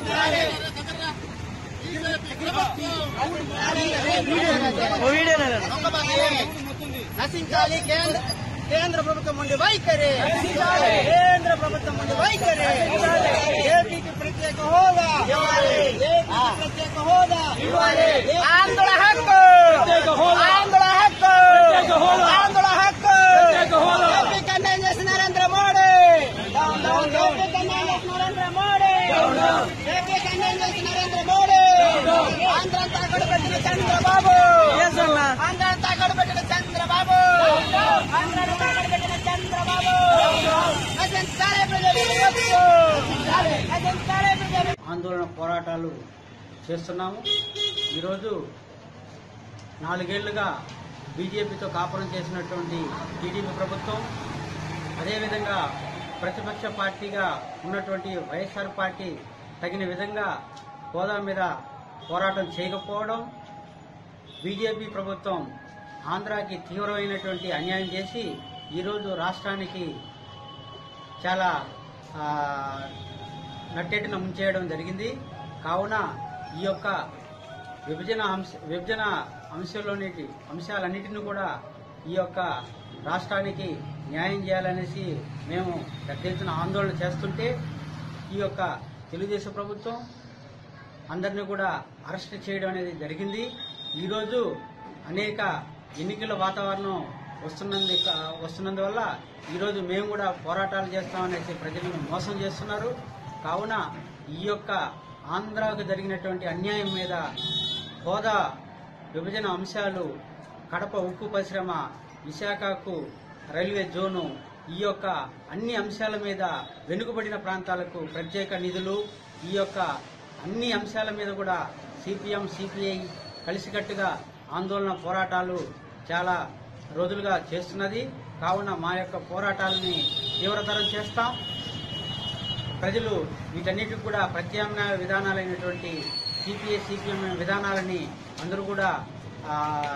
నశించాలి కేంద్ర కేంద్ర ప్రభుత్వం ఉండి వైఖరి కేంద్ర ప్రభుత్వం ఉండి వైఖరి ఏపీకి ప్రత్యేక హోదా ఏపీకి ప్రత్యేక హోదా ఆంధ్ర హక్కు ఆంధ్ర హక్కు ఆంధ్ర హక్కు ఏపీకి అన్యాయం చేసిన నరేంద్ర మోడీ ఏపీకి అన్యాయం చేసిన నరేంద్ర మోడీ ఏపీకి అన్యాయం చేసిన నరేంద్ర మోడీ ఆంధ్ర అంతా పెట్టిన చంద్రబాబు ఆంధ్ర అంతా పెట్టిన చంద్రబాబు ఆంధ్ర అంతా పెట్టిన చంద్రబాబు నశించాలి ప్రజలు నశించాలి ప్రజలు ఆందోళన పోరాటాలు చేస్తున్నాము ఈరోజు నాలుగేళ్లుగా బీజేపీతో కాపురం చేసినటువంటి టీడీపీ ప్రభుత్వం అదేవిధంగా ప్రతిపక్ష పార్టీగా ఉన్నటువంటి వైఎస్ఆర్ పార్టీ తగిన విధంగా హోదా మీద పోరాటం చేయకపోవడం బీజేపీ ప్రభుత్వం ఆంధ్రాకి తీవ్రమైనటువంటి అన్యాయం చేసి ఈరోజు రాష్ట్రానికి చాలా ఆ, నట్టేటిన ముంచేయడం జరిగింది కావున ఈ యొక్క విభజన అంశ విభజన అంశంలోని అంశాలన్నిటిని కూడా ఈ యొక్క రాష్ట్రానికి న్యాయం చేయాలనేసి మేము పెద్ద ఎత్తున ఆందోళన చేస్తుంటే ఈ యొక్క తెలుగుదేశం ప్రభుత్వం అందరినీ కూడా అరెస్ట్ చేయడం అనేది జరిగింది ఈరోజు అనేక ఎన్నికల వాతావరణం వస్తున్నందు వస్తున్నందువల్ల ఈరోజు మేము కూడా పోరాటాలు చేస్తామనేసి ప్రజలను మోసం చేస్తున్నారు కావున ఈ యొక్క ఆంధ్రాకు జరిగినటువంటి అన్యాయం మీద హోదా విభజన అంశాలు కడప ఉక్కు పరిశ్రమ విశాఖకు రైల్వే జోను ఈ యొక్క అన్ని అంశాల మీద వెనుకబడిన ప్రాంతాలకు ప్రత్యేక నిధులు ఈ యొక్క అన్ని అంశాల మీద కూడా సిపిఎం సిపిఐ కలిసికట్టుగా ఆందోళన పోరాటాలు చాలా రోజులుగా చేస్తున్నది కావున మా యొక్క పోరాటాలని తీవ్రతరం చేస్తాం ప్రజలు వీటన్నిటికి కూడా ప్రత్యామ్నాయ విధానాలైనటువంటి సిపిఐ సిపిఎం విధానాలని అందరూ కూడా ఆ,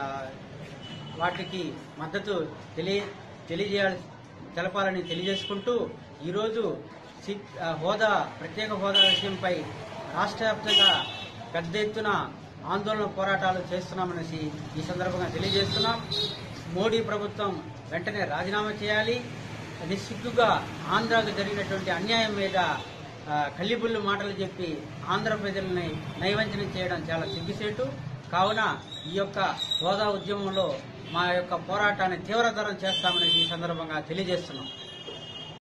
వాటికి మద్దతు తెలియ తెలియజేయాలి తెలపాలని తెలియజేసుకుంటూ ఈరోజు సి- ఆ, హోదా ప్రత్యేక హోదా విషయంపై రాష్ట్ర వ్యాప్తంగా పెద్ద ఎత్తున ఆందోళన పోరాటాలు చేస్తున్నామనేసి ఈ సందర్భంగా తెలియజేస్తున్నాం మోడీ ప్రభుత్వం వెంటనే రాజీనామా చేయాలి నిస్సిగ్గుగా ఆంధ్రాకు జరిగినటువంటి అన్యాయం మీద ఆ, కల్లిబుల్లు మాటలు చెప్పి ఆంధ్ర ప్రజల్ని నైవంచనం చేయడం చాలా సిగ్గుసేటు కావున ఈ యొక్క హోదా ఉద్యమంలో మా యొక్క పోరాటాన్ని తీవ్రతరం చేస్తామని ఈ సందర్భంగా తెలియజేస్తున్నాం